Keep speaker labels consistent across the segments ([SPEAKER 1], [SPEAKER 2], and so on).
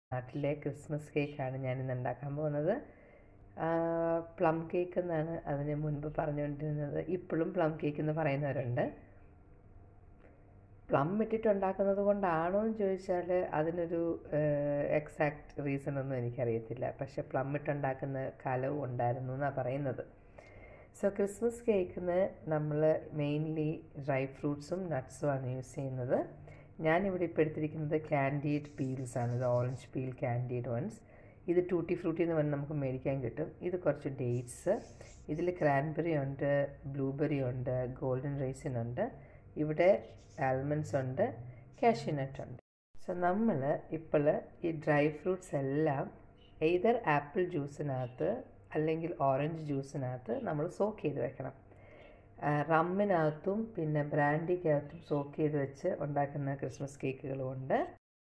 [SPEAKER 1] നാട്ടിലെ ക്രിസ്മസ് കേക്കാണ് ഞാനിന്ന് ഉണ്ടാക്കാൻ പോകുന്നത് പ്ലം കേക്ക് എന്നാണ് അതിന് മുൻപ് പറഞ്ഞുകൊണ്ടിരുന്നത് ഇപ്പോഴും പ്ലം കേക്ക് എന്ന് പറയുന്നവരുണ്ട് പ്ലം ഇട്ടിട്ട് ഉണ്ടാക്കുന്നത് കൊണ്ടാണോ എന്ന് ചോദിച്ചാൽ അതിനൊരു എക്സാക്റ്റ് റീസൺ ഒന്നും എനിക്കറിയത്തില്ല പക്ഷെ പ്ലം ഇട്ടുണ്ടാക്കുന്ന കാലവും ഉണ്ടായിരുന്നു എന്നാണ് പറയുന്നത് സോ ക്രിസ്മസ് കേക്കിന് നമ്മൾ മെയിൻലി ഡ്രൈ ഫ്രൂട്ട്സും നട്ട്സുമാണ് യൂസ് ചെയ്യുന്നത് ഞാനിവിടെ ഇപ്പോൾ എടുത്തിരിക്കുന്നത് ക്യാൻഡീഡ് പീൽസ് ആണ് ഇത് ഓറഞ്ച് പീൽ ക്യാൻഡീഡ് വൺസ് ഇത് ടൂട്ടി ഫ്രൂട്ടി എന്ന് പറഞ്ഞാൽ നമുക്ക് മേടിക്കാൻ കിട്ടും ഇത് കുറച്ച് ഡേറ്റ്സ് ഇതിൽ ക്രാൻബെറി ഉണ്ട് ബ്ലൂബെറി ഉണ്ട് ഗോൾഡൻ റൈസിൻ ഉണ്ട് ഇവിടെ ആൽമണ്ട്സ് ഉണ്ട് കാഷ്യൂനട്ട് ഉണ്ട് സോ നമ്മൾ ഇപ്പോൾ ഈ ഡ്രൈ ഫ്രൂട്ട്സ് എല്ലാം എയ്തർ ആപ്പിൾ ജ്യൂസിനകത്ത് അല്ലെങ്കിൽ ഓറഞ്ച് ജ്യൂസിനകത്ത് നമ്മൾ സോക്ക് ചെയ്ത് വെക്കണം റമ്മിനകത്തും പിന്നെ ബ്രാൻഡിക്കകത്തും സോക്ക് ചെയ്ത് വെച്ച് ഉണ്ടാക്കുന്ന ക്രിസ്മസ് കേക്കുകളും ഉണ്ട്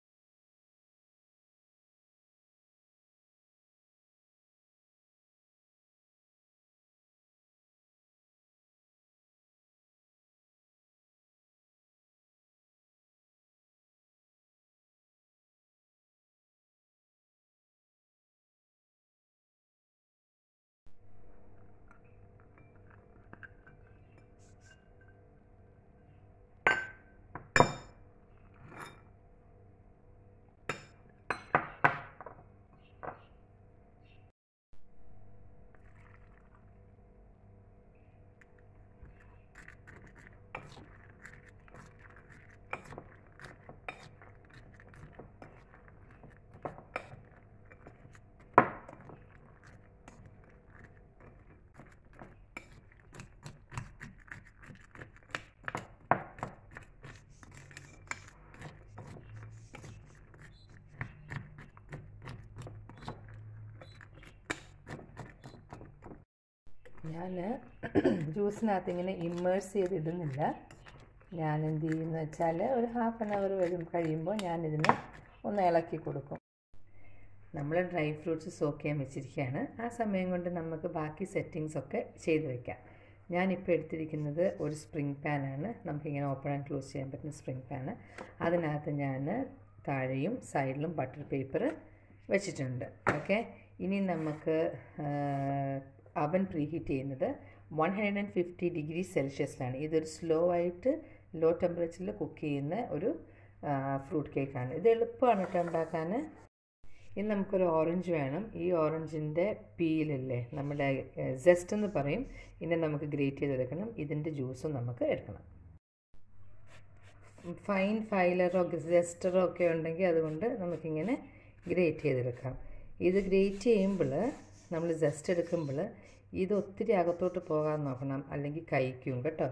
[SPEAKER 1] ഞാൻ ജ്യൂസിനകത്ത് ഇങ്ങനെ ഇമ്മേഴ്സ് ചെയ്തിടുന്നില്ല ഞാൻ എന്ത് ചെയ്യുന്നു വെച്ചാൽ ഒരു ഹാഫ് ആൻ അവർ വരും കഴിയുമ്പോൾ ഞാനിതിന് ഒന്ന് ഇളക്കി കൊടുക്കും നമ്മൾ ഡ്രൈ ഫ്രൂട്ട്സ് സോക്ക് ചെയ്യാൻ വെച്ചിരിക്കുകയാണ് ആ സമയം കൊണ്ട് നമുക്ക് ബാക്കി സെറ്റിങ്സ് ഒക്കെ ചെയ്ത് വെക്കാം ഞാനിപ്പോൾ എടുത്തിരിക്കുന്നത് ഒരു സ്പ്രിങ് പാനാണ് നമുക്കിങ്ങനെ ഓപ്പൺ ആൻഡ് ക്ലോസ് ചെയ്യാൻ പറ്റുന്ന സ്പ്രിങ് പാന് അതിനകത്ത് ഞാൻ താഴെയും സൈഡിലും ബട്ടർ പേപ്പർ വെച്ചിട്ടുണ്ട് ഓക്കെ ഇനി നമുക്ക് അവൻ പ്രീഹീറ്റ് ചെയ്യുന്നത് one hundred and fifty degree സെൽഷ്യസിലാണ് ഇതൊരു സ്ലോ ആയിട്ട് ലോ ടെമ്പറേച്ചറിൽ കുക്ക് ചെയ്യുന്ന ഒരു ഫ്രൂട്ട് കേക്കാണ് ഇത് എളുപ്പമാണ് കേട്ടോ ഉണ്ടാക്കാൻ ഇനി നമുക്കൊരു ഓറഞ്ച് വേണം ഈ ഓറഞ്ചിൻ്റെ പീലല്ലേ നമ്മുടെ ജസ്റ്റ് എന്ന് പറയും ഇതിനെ നമുക്ക് ഗ്രേറ്റ് ചെയ്തെടുക്കണം ഇതിൻ്റെ ജ്യൂസും നമുക്ക് എടുക്കണം ഫൈൻ ഫൈലറോ ജസ്റ്ററോ ഒക്കെ ഉണ്ടെങ്കിൽ അതുകൊണ്ട് നമുക്കിങ്ങനെ ഗ്രേറ്റ് ചെയ്തെടുക്കാം ഇത് ഗ്രേറ്റ് ചെയ്യുമ്പോൾ നമ്മൾ ജസ്റ്റ് എടുക്കുമ്പോൾ ഇത് ഒത്തിരി അകത്തോട്ട് പോകാൻ നോക്കണം അല്ലെങ്കിൽ കഴിക്കും കേട്ടോ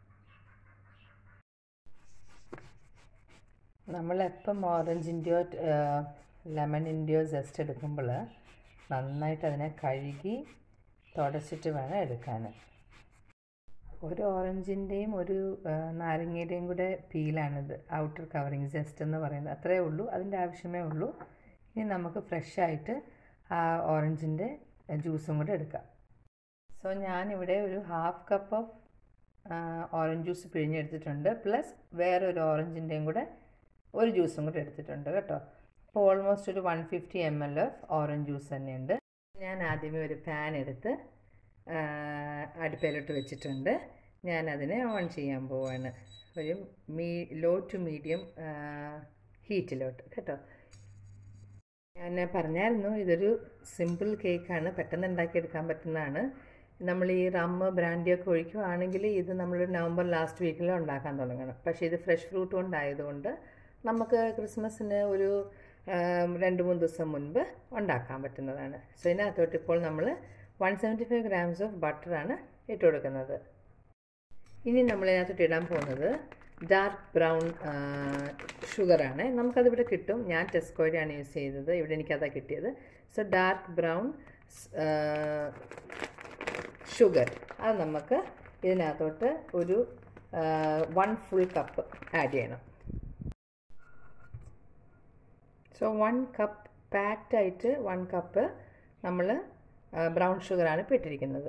[SPEAKER 1] നമ്മളെപ്പം ഓറഞ്ചിൻ്റെയോ ലെമണിൻ്റെയോ ജസ്റ്റ് എടുക്കുമ്പോൾ നന്നായിട്ട് അതിനെ കഴുകി തുടച്ചിട്ട് വേണം എടുക്കാൻ ഒരു ഓറഞ്ചിൻ്റെയും ഒരു നാരങ്ങയുടെയും കൂടെ പീലാണിത് ഔട്ടർ കവറിങ് ജസ്റ്റ് എന്ന് പറയുന്നത് അത്രയേ ഉള്ളൂ അതിൻ്റെ ആവശ്യമേ ഉള്ളൂ ഇനി നമുക്ക് ഫ്രഷായിട്ട് ആ ഓറഞ്ചിൻ്റെ ജ്യൂസും കൂടെ എടുക്കാം സോ ഞാനിവിടെ ഒരു half cup of orange juice പിഴിഞ്ഞെടുത്തിട്ടുണ്ട് പ്ലസ് വേറൊരു ഓറഞ്ചിൻ്റെയും കൂടെ ഒരു ജ്യൂസും കൂടെ എടുത്തിട്ടുണ്ട് കേട്ടോ അപ്പോൾ ഓൾമോസ്റ്റ് ഒരു one fifty M L of orange juice തന്നെയുണ്ട് ഞാൻ ആദ്യമേ ഒരു പാൻ എടുത്ത് അടുപ്പയിലോട്ട് വെച്ചിട്ടുണ്ട് ഞാനതിനെ ഓൺ ചെയ്യാൻ പോവാണ് ഒരു മീ ലോ ടു മീഡിയം ഹീറ്റിലോട്ട് കേട്ടോ ഞാൻ പറഞ്ഞായിരുന്നു ഇതൊരു സിമ്പിൾ കേക്കാണ് പെട്ടെന്ന് ഉണ്ടാക്കിയെടുക്കാൻ പറ്റുന്നതാണ് നമ്മൾ ഈ റമ്മ് ബ്രാൻഡിയൊക്കെ ഒഴിക്കുവാണെങ്കിൽ ഇത് നമ്മൾ നവംബർ ലാസ്റ്റ് വീക്കിൽ ഉണ്ടാക്കാൻ തുടങ്ങണം പക്ഷേ ഇത് ഫ്രഷ് ഫ്രൂട്ട് കൊണ്ടായതുകൊണ്ട് നമുക്ക് ക്രിസ്മസിന് ഒരു രണ്ട് മൂന്ന് ദിവസം മുൻപ് ഉണ്ടാക്കാൻ പറ്റുന്നതാണ് സോ ഇതിനകത്തോട്ട് ഇപ്പോൾ നമ്മൾ one seventy five grams of ബട്ടറാണ് ഇട്ട് കൊടുക്കുന്നത് ഇനി നമ്മൾ ഇതിനകത്തോട്ട് ഇടാൻ പോകുന്നത് ഡാർക്ക് ബ്രൗൺ ഷുഗറാണ് നമുക്കതിവിടെ കിട്ടും ഞാൻ ടെസ്കോയുടെയാണ് യൂസ് ചെയ്തത് ഇവിടെ എനിക്കതാണ് കിട്ടിയത് സോ ഡാർക്ക് ബ്രൗൺ ഷുഗർ അത് നമുക്ക് ഇതിനകത്തോട്ട് ഒരു വൺ ഫുൾ കപ്പ് ആഡ് ചെയ്യണം സോ വൺ കപ്പ് പാക്ഡ് ആയിട്ട് വൺ കപ്പ് നമ്മൾ ബ്രൗൺ ഷുഗറാണ് ഇപ്പോൾ ഇട്ടിരിക്കുന്നത്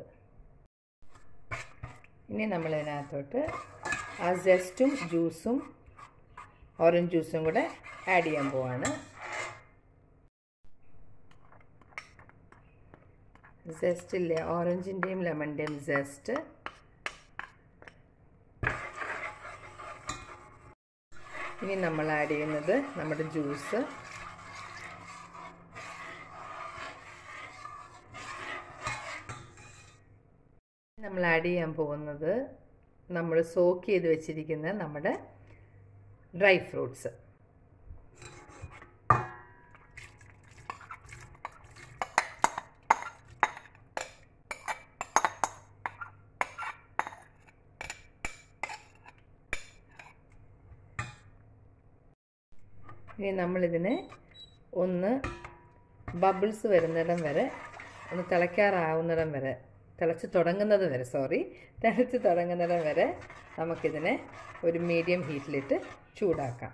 [SPEAKER 1] ഇനി നമ്മൾ ഇതിനകത്തോട്ട് ആ ജസ്റ്റും ജ്യൂസും ഓറഞ്ച് ജ്യൂസും കൂടെ ആഡ് ചെയ്യാൻ പോവാണ് സെസ്റ്റ് ഇല്ലേ ഓറഞ്ചിൻ്റെയും ലെമണിൻ്റെയും സെസ്റ്റ് ഇനി നമ്മൾ ആഡ് ചെയ്യുന്നത് നമ്മുടെ ജ്യൂസ് നമ്മൾ ആഡ് ചെയ്യാൻ പോകുന്നത് നമ്മൾ സോക്ക് ചെയ്ത് വെച്ചിരിക്കുന്ന നമ്മുടെ ഡ്രൈ ഫ്രൂട്ട്സ് ഇനി നമ്മളിതിനെ ഒന്ന് ബബിൾസ് വരുന്നിടം വരെ ഒന്ന് തിളയ്ക്കാറാവുന്നിടം വരെ തിളച്ച് തുടങ്ങുന്നത് വരെ സോറി തിളച്ച് തുടങ്ങുന്നിടം വരെ നമുക്കിതിനെ ഒരു മീഡിയം ഹീറ്റിലിട്ട് ചൂടാക്കാം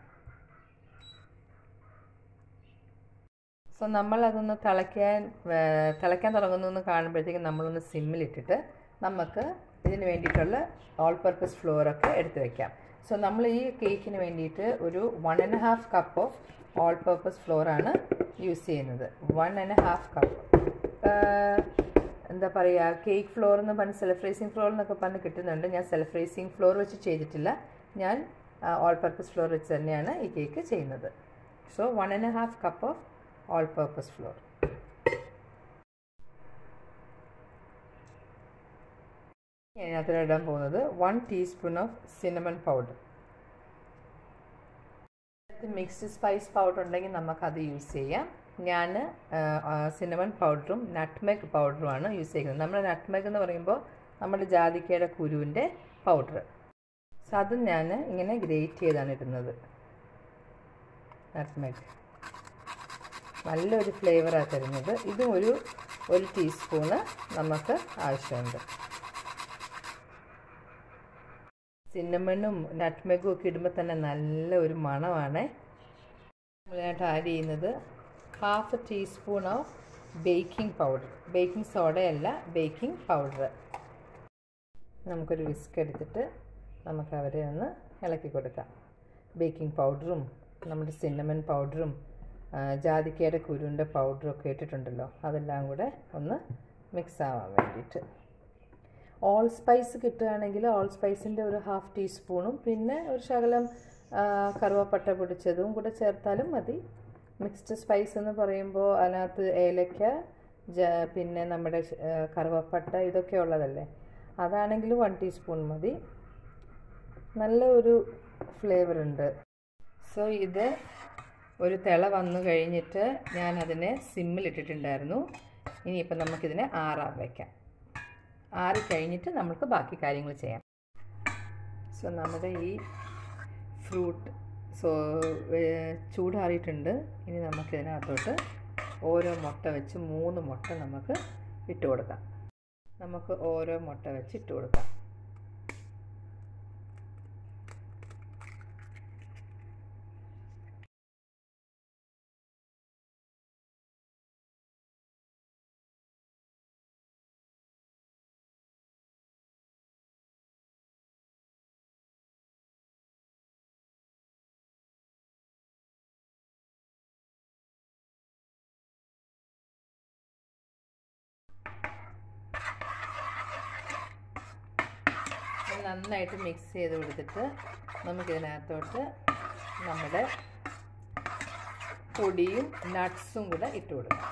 [SPEAKER 1] സോ നമ്മളതൊന്ന് തിളയ്ക്കാൻ തിളയ്ക്കാൻ തുടങ്ങുന്നു എന്ന് കാണുമ്പോഴത്തേക്കും നമ്മളൊന്ന് സിമ്മിലിട്ടിട്ട് നമുക്ക് ഇതിന് വേണ്ടിയിട്ടുള്ള ഓൾ പർപ്പസ് ഫ്ലോറൊക്കെ എടുത്ത് വയ്ക്കാം സോ നമ്മൾ ഈ കേക്കിന് വേണ്ടിയിട്ട് ഒരു one and half cup of all purpose ഫ്ലോറാണ് യൂസ് ചെയ്യുന്നത് വൺ ആൻഡ് ഹാഫ് കപ്പ് എന്താ പറയുക കേക്ക് ഫ്ലോർ എന്ന് പറഞ്ഞ് സെലിബ്രേസിങ് ഫ്ലോർ എന്നൊക്കെ പറഞ്ഞ് കിട്ടുന്നുണ്ട് ഞാൻ സെലിബ്രേസിങ് ഫ്ലോർ വെച്ച് ചെയ്തിട്ടില്ല ഞാൻ ഓൾ പർപ്പസ് ഫ്ലോർ വെച്ച് തന്നെയാണ് ഈ കേക്ക് ചെയ്യുന്നത് so one and half cup of all purpose flour ഇതിനകത്ത് ഇടാൻ പോകുന്നത് one teaspoon of cinnamon powder mixed spice powder ഉണ്ടെങ്കിൽ നമുക്കത് യൂസ് ചെയ്യാം ഞാൻ സിനമൺ പൗഡറും നട്ട്മെഗ് പൗഡറുമാണ് യൂസ് ചെയ്യുന്നത് നമ്മൾ നട്ട്മെഗ് എന്ന് പറയുമ്പോൾ നമ്മുടെ ജാതിക്കയുടെ കുരുവിൻ്റെ പൗഡർ സോ അത് ഞാൻ ഇങ്ങനെ ഗ്രേറ്റ് ചെയ്താണ് ഇടുന്നത് നട്ട്മെഗ് നല്ലൊരു ഫ്ലേവറാണ് തരുന്നത് ഇതും ഒരു ഒരു ടീസ്പൂണ് നമുക്ക് ആവശ്യമുണ്ട് സിന്നമണും നട്ട്മെഗും ഒക്കെ ഇടുമ്പോൾ തന്നെ നല്ല ഒരു മണമാണ് നമ്മളായിട്ട് ആഡ് ചെയ്യുന്നത് half teaspoon of baking powder baking സോഡയല്ല ബേക്കിംഗ് പൗഡർ നമുക്കൊരു വിസ്ക് എടുത്തിട്ട് നമുക്ക് അവരെ ഒന്ന് ഇളക്കി കൊടുക്കാം ബേക്കിംഗ് പൗഡറും നമ്മുടെ സിന്നമൺ പൗഡറും ജാതിക്കയുടെ കുരുവിൻ്റെ പൗഡറും ഒക്കെ ഇട്ടിട്ടുണ്ടല്ലോ അതെല്ലാം കൂടെ ഒന്ന് മിക്സ് ആവാൻ വേണ്ടിയിട്ട് ഓൾ സ്പൈസ് കിട്ടുകയാണെങ്കിൽ ഓൾ സ്പൈസിൻ്റെ ഒരു ഹാഫ് ടീസ്പൂണും പിന്നെ ഒരു ശകലം കറുവപ്പട്ട പൊടിച്ചതും കൂടെ ചേർത്താലും മതി മിക്സ്ഡ് സ്പൈസ് എന്ന് പറയുമ്പോൾ അതിനകത്ത് ഏലക്ക ജ പിന്നെ നമ്മുടെ കറുവപ്പട്ട ഇതൊക്കെ ഉള്ളതല്ലേ അതാണെങ്കിൽ വൺ ടീസ്പൂൺ മതി നല്ല ഒരു ഫ്ലേവർ ഉണ്ട് സോ ഇത് ഒരു തിള വന്നു കഴിഞ്ഞിട്ട് ഞാൻ അതിനെ സിമ്മിലിട്ടിട്ടുണ്ടായിരുന്നു ഇനിയിപ്പോൾ നമുക്കിതിനെ ആറാൻ വയ്ക്കാം ആറി കഴിഞ്ഞിട്ട് നമുക്ക് ബാക്കി കാര്യങ്ങൾ ചെയ്യാം സോ നമ്മുടെ ഈ ഫ്രൂട്ട് സോ ചൂടാറിയിട്ടുണ്ട് ഇനി നമുക്കിതിനകത്തോട്ട് ഓരോ മുട്ട വെച്ച് മൂന്ന് മുട്ട നമുക്ക് ഇട്ട് കൊടുക്കാം നമുക്ക് ഓരോ മുട്ട വെച്ച് ഇട്ട് കൊടുക്കാം നന്നായിട്ട് മിക്സ് ചെയ്ത് കൊടുത്തിട്ട് നമുക്കിതിനകത്തോട്ട് നമ്മുടെ പൊടിയും നട്ട്സും കൂടെ ഇട്ട് കൊടുക്കാം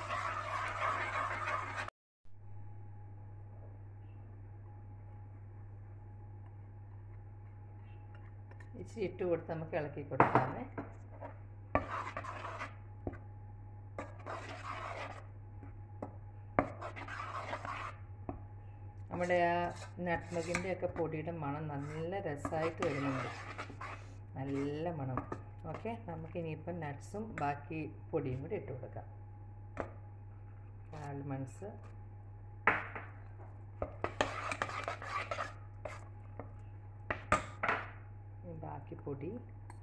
[SPEAKER 1] ഇച്ചിരി ഇട്ട് കൊടുത്ത് നമുക്ക് ഇളക്കി കൊടുക്കാമേ നമ്മുടെ ആ നട്ട്മഗിൻ്റെ ഒക്കെ പൊടിയുടെ മണം നല്ല രസമായിട്ട് വരുന്നുണ്ട് നല്ല മണം ഓക്കെ നമുക്ക് ഇനിയിപ്പം നട്ട്സും ബാക്കി പൊടിയും കൂടി ഇട്ട് കൊടുക്കാം ആൽമണ്ട്സ് ബാക്കി പൊടി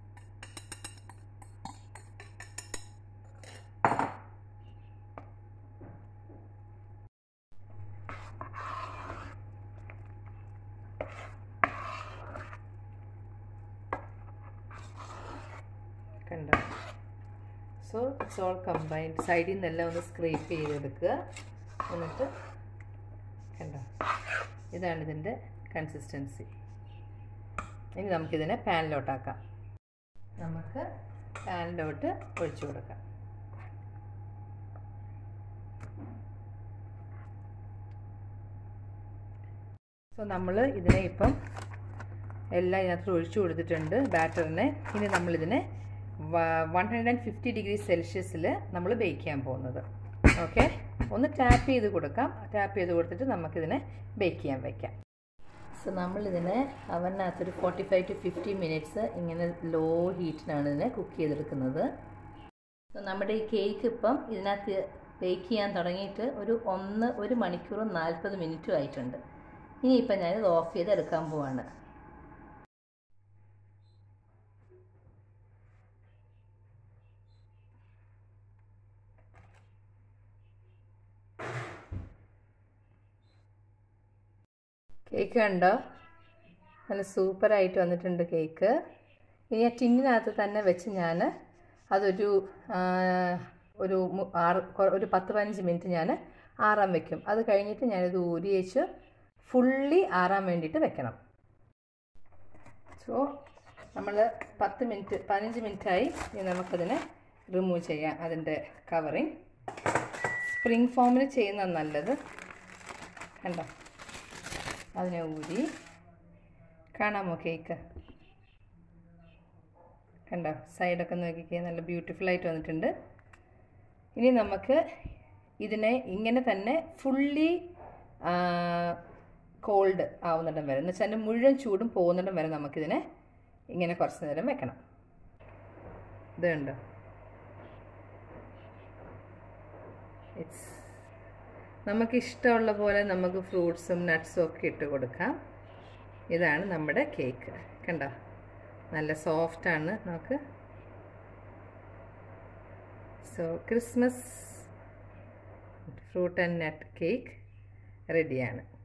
[SPEAKER 1] കണ്ടോ സോ ഇറ്റ്സ് ഓൾ കമ്പൈൻഡ് സൈഡിൽ നിന്നെല്ലാം ഒന്ന് സ്ക്രേപ്പ് ചെയ്തെടുക്കുക എന്നിട്ട് ഇതാണ് ഇതിൻ്റെ കൺസിസ്റ്റൻസി ഇനി നമുക്കിതിനെ പാനിലോട്ടാക്കാം നമുക്ക് പാനിലോട്ട് ഒഴിച്ചു കൊടുക്കാം സോ നമ്മൾ ഇതിനെ ഇപ്പം എല്ലാം ഇതിനകത്ത് ഒഴിച്ചു കൊടുത്തിട്ടുണ്ട് ബാറ്ററിനെ ഇനി നമ്മളിതിനെ one hundred and fifty degree സെൽഷ്യസിൽ നമ്മൾ ബേക്ക് ചെയ്യാൻ പോകുന്നത് ഓക്കെ ഒന്ന് ടാപ്പ് ചെയ്ത് കൊടുക്കാം ടാപ്പ് ചെയ്ത് കൊടുത്തിട്ട് നമുക്കിതിനെ ബേക്ക് ചെയ്യാൻ വയ്ക്കാം സോ നമ്മളിതിനെ അവനകത്തൊരു forty five to fifty minutes ഇങ്ങനെ ലോ ഹീറ്റിനാണ് ഇതിനെ കുക്ക് ചെയ്തെടുക്കുന്നത് സോ നമ്മുടെ ഈ കേക്ക് ഇപ്പം ഇതിനകത്ത് ബേക്ക് ചെയ്യാൻ തുടങ്ങിയിട്ട് ഒരു ഒന്ന് ഒരു മണിക്കൂറും നാൽപ്പത് മിനിറ്റും ആയിട്ടുണ്ട് ഇനിയിപ്പം ഞാനിത് ഓഫ് ചെയ്ത് എടുക്കാൻ പോവാണ് കേക്ക് കണ്ടോ നല്ല സൂപ്പറായിട്ട് വന്നിട്ടുണ്ട് കേക്ക് ഇനി ആ ടിന്നിനകത്ത് തന്നെ വെച്ച് ഞാൻ അതൊരു ഒരു ആറ് ഒരു പത്ത് പതിനഞ്ച് മിനിറ്റ് ഞാൻ ആറാൻ വെക്കും അത് കഴിഞ്ഞിട്ട് ഞാനിത് ഊരി വെച്ച് ഫുള്ളി ആറാൻ വേണ്ടിയിട്ട് വെക്കണം സോ നമ്മൾ പത്ത് മിനിറ്റ് പതിനഞ്ച് മിനിറ്റായി ഇനി നമുക്കതിനെ റിമൂവ് ചെയ്യാം അതിൻ്റെ കവറിങ് സ്പ്രിങ് ഫോമിൽ ചെയ്യുന്നത് നല്ലത് കണ്ടോ അതിനെ ഊരി കാണാമോ കേക്ക് കണ്ടോ സൈഡൊക്കെ നോക്കിക്കേ നല്ല ബ്യൂട്ടിഫുൾ ആയിട്ട് വന്നിട്ടുണ്ട് ഇനി നമുക്ക് ഇതിനെ ഇങ്ങനെ തന്നെ ഫുള്ളി കോൾഡ് ആവുന്നിടം വരെ എന്ന് വെച്ചാൽ അതിൻ്റെ മുഴുവൻ ചൂടും പോകുന്നിടം വരെ നമുക്കിതിനെ ഇങ്ങനെ കുറച്ച് നേരം വെക്കണം ഇത് കണ്ടോ ഇറ്റ്സ് നമുക്ക് ഇഷ്ടമുള്ള പോലെ നമുക്ക് ഫ്രൂട്ട്സും നട്ട്സും ഒക്കെ ഇട്ട് കൊടുക്കാം ഇതാണ് നമ്മുടെ കേക്ക് കണ്ടോ നല്ല സോഫ്റ്റാണ് നമുക്ക് so Christmas fruit and nut cake റെഡിയാണ്